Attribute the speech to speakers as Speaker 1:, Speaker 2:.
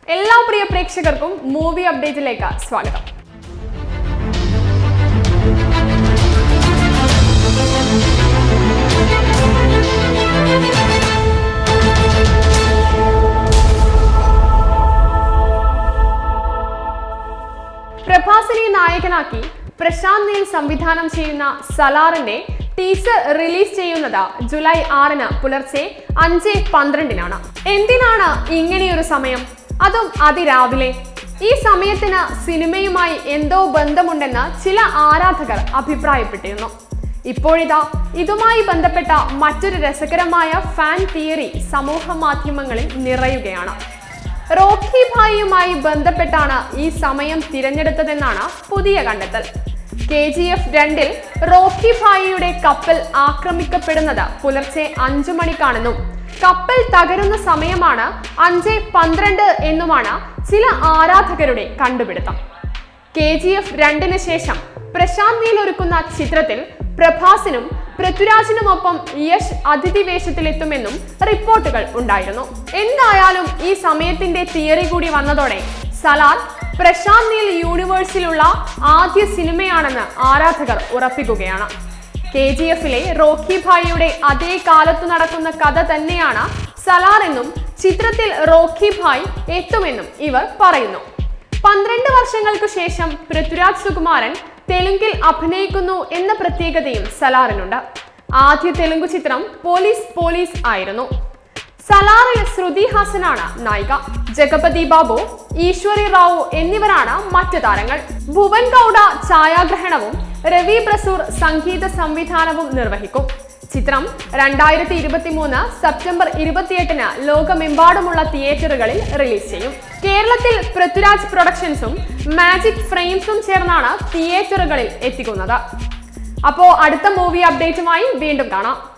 Speaker 1: എല്ലാ പ്രിയ പ്രേക്ഷകർക്കും മൂവി അപ്ഡേറ്റിലേക്ക് സ്വാഗതം പ്രഭാസിനെ നായകനാക്കി പ്രശാന്ത് നീൽ സംവിധാനം ചെയ്യുന്ന സലാറിന്റെ ടീസർ റിലീസ് ചെയ്യുന്നത് ജൂലൈ ആറിന് പുലർച്ചെ അഞ്ച് പന്ത്രണ്ടിനാണ് എന്തിനാണ് ഇങ്ങനെയൊരു സമയം അതും അതിരാവിലെ ഈ സമയത്തിന് സിനിമയുമായി എന്തോ ബന്ധമുണ്ടെന്ന് ചില ആരാധകർ അഭിപ്രായപ്പെട്ടിരുന്നു ഇപ്പോഴിതാ ഇതുമായി ബന്ധപ്പെട്ട മറ്റൊരു രസകരമായ ഫാൻ തിയറി സമൂഹ മാധ്യമങ്ങളിൽ നിറയുകയാണ് റോക്കി ഭായിയുമായി ബന്ധപ്പെട്ടാണ് ഈ സമയം തിരഞ്ഞെടുത്തതെന്നാണ് പുതിയ കണ്ടെത്തൽ കെ ജി എഫ് രണ്ടിൽ റോക്കി ഭായിയുടെ കപ്പൽ ആക്രമിക്കപ്പെടുന്നത് പുലർച്ചെ അഞ്ചു മണിക്കാണെന്നും കപ്പൽ തകരുന്ന സമയമാണ് അഞ്ച് പന്ത്രണ്ട് എന്നുമാണ് ചില ആരാധകരുടെ കണ്ടുപിടുത്തം കെ ജി എഫ് രണ്ടിന് ശേഷം പ്രശാന്ത് നീൽ ഒരുക്കുന്ന ചിത്രത്തിൽ പ്രഭാസിനും പൃഥ്വിരാജിനുമൊപ്പം യശ് അതിഥി വേഷത്തിലെത്തുമെന്നും റിപ്പോർട്ടുകൾ ഉണ്ടായിരുന്നു എന്തായാലും ഈ സമയത്തിന്റെ തിയറി കൂടി വന്നതോടെ സലാർ പ്രശാന്ത് നീൽ യൂണിവേഴ്സിലുള്ള ആദ്യ സിനിമയാണെന്ന് ആരാധകർ ഉറപ്പിക്കുകയാണ് കെ ജി എഫിലെ റോക്കി ഭായിയുടെ അതേ കാലത്തു നടക്കുന്ന കഥ തന്നെയാണ് സലാർ എന്നും ചിത്രത്തിൽ റോക്കി ഭായ് എത്തുമെന്നും ഇവർ പറയുന്നു പന്ത്രണ്ട് വർഷങ്ങൾക്കു ശേഷം പൃഥ്വിരാജ് സുകുമാരൻ തെലുങ്കിൽ അഭിനയിക്കുന്നു എന്ന പ്രത്യേകതയും സലാറിനുണ്ട് ആദ്യ തെലുങ്ക് ചിത്രം പോലീസ് പോലീസ് ആയിരുന്നു സലാറിൽ ശ്രുതി ഹാസനാണ് നായിക ജഗപതി ബാബു ഈശ്വരി റാവു എന്നിവരാണ് മറ്റു താരങ്ങൾ ഭുവൻ ഗൗഡ ഛായാഗ്രഹണവും രവി പ്രസൂർ സംഗീത സംവിധാനവും നിർവഹിക്കും ചിത്രം രണ്ടായിരത്തി ഇരുപത്തി മൂന്ന് സെപ്റ്റംബർ ഇരുപത്തിയെട്ടിന് ലോകമെമ്പാടുമുള്ള തിയേറ്ററുകളിൽ റിലീസ് ചെയ്യും കേരളത്തിൽ പൃഥ്വിരാജ് പ്രൊഡക്ഷൻസും മാജിക് ഫ്രെയിംസും ചേർന്നാണ് തിയേറ്ററുകളിൽ എത്തിക്കുന്നത് അപ്പോൾ അടുത്ത മൂവി അപ്ഡേറ്റുമായി വീണ്ടും കാണാം